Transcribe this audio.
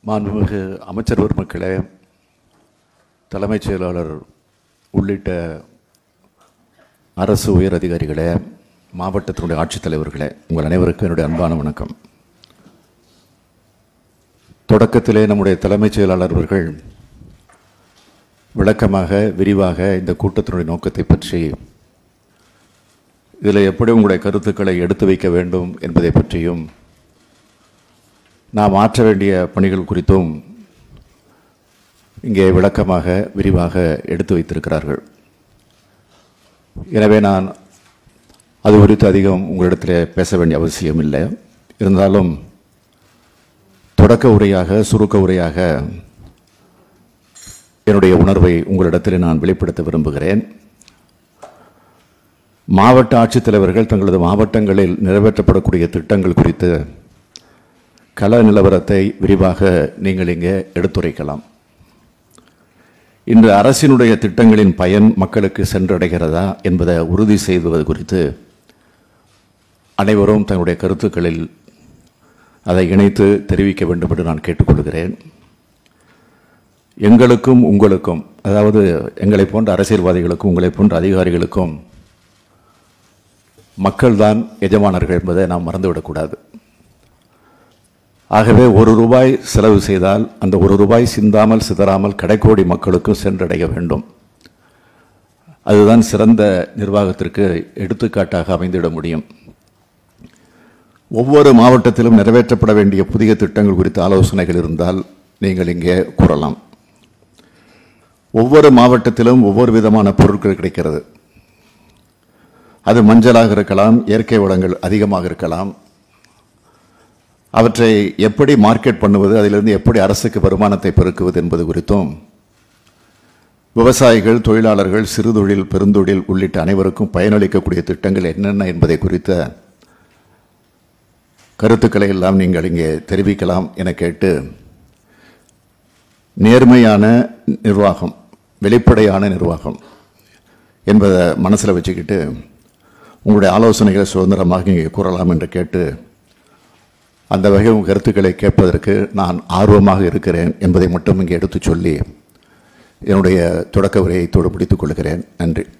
மாண்புமிகு அமைச்சர் பெருமக்களே தலைமைச் செயலாளர் உள்ளிட்ட அரசு உயர் அதிகாரிகளே மாவட்டத்தினுடைய ஆட்சித்தலைவர்களே உங்கள் அனைவருக்கும் என்னுடைய அன்பான வணக்கம் தொடக்கத்திலே நம்முடைய தலைமைச் செயலாளர் அவர்கள் விளக்கமாக விரிவாக இந்த கூட்டத்தினுடைய நோக்கத்தை பற்றி இதில் எப்படி உங்களுடைய கருத்துக்களை எடுத்து வைக்க வேண்டும் என்பதை பற்றியும் நாம் ஆற்ற வேண்டிய பணிகள் குறித்தும் இங்கே விளக்கமாக விரிவாக எடுத்து வைத்திருக்கிறார்கள் எனவே நான் அது குறித்து அதிகம் உங்களிடத்தில் பேச வேண்டிய அவசியம் இல்லை இருந்தாலும் தொடக்க உரையாக சுருக்க உரையாக என்னுடைய உணர்வை உங்களிடத்தில் நான் வெளிப்படுத்த விரும்புகிறேன் மாவட்ட ஆட்சித்தலைவர்கள் தங்களது மாவட்டங்களில் நிறைவேற்றப்படக்கூடிய திட்டங்கள் குறித்து கள நிலவரத்தை விரிவாக நீங்கள் இங்கே எடுத்துரைக்கலாம் இன்று அரசினுடைய திட்டங்களின் பயன் மக்களுக்கு சென்றடைகிறதா என்பதை உறுதி செய்வது குறித்து அனைவரும் தங்களுடைய கருத்துக்களில் அதை இணைத்து தெரிவிக்க வேண்டும் என்று நான் கேட்டுக்கொள்கிறேன் எங்களுக்கும் உங்களுக்கும் அதாவது எங்களை போன்ற அரசியல்வாதிகளுக்கும் உங்களை போன்ற அதிகாரிகளுக்கும் மக்கள்தான் எஜமானர்கள் என்பதை நாம் மறந்துவிடக்கூடாது ஆகவே ஒரு ரூபாய் செலவு செய்தால் அந்த ஒரு ரூபாய் சிந்தாமல் சிதறாமல் கடைக்கோடி மக்களுக்கும் சென்றடைய வேண்டும் அதுதான் சிறந்த நிர்வாகத்திற்கு எடுத்துக்காட்டாக அமைந்திட முடியும் ஒவ்வொரு மாவட்டத்திலும் நிறைவேற்றப்பட வேண்டிய புதிய திட்டங்கள் குறித்த ஆலோசனைகள் இருந்தால் நீங்கள் இங்கே கூறலாம் ஒவ்வொரு மாவட்டத்திலும் ஒவ்வொரு விதமான பொருட்கள் கிடைக்கிறது அது மஞ்சளாக இருக்கலாம் இயற்கை வளங்கள் அதிகமாக இருக்கலாம் அவற்றை எப்படி மார்க்கெட் பண்ணுவது அதிலிருந்து எப்படி அரசுக்கு வருமானத்தை பெருக்குவது என்பது குறித்தும் விவசாயிகள் தொழிலாளர்கள் சிறுதொழில் பெருந்தொழில் உள்ளிட்ட அனைவருக்கும் பயனளிக்கக்கூடிய திட்டங்கள் என்னென்ன என்பதை குறித்த கருத்துக்களை எல்லாம் நீங்கள் இங்கே தெரிவிக்கலாம் என கேட்டு நேர்மையான நிர்வாகம் வெளிப்படையான நிர்வாகம் என்பதை மனசில் வச்சுக்கிட்டு உங்களுடைய ஆலோசனைகளை சுதந்திரமாக இங்கே கூறலாம் என்று கேட்டு அந்த வகை உங்கள் கருத்துக்களை கேட்பதற்கு நான் ஆர்வமாக இருக்கிறேன் என்பதை மட்டும் இங்கே எடுத்துச் சொல்லி என்னுடைய தொடக்க உரையை தோடு முடித்துக் கொள்கிறேன் நன்றி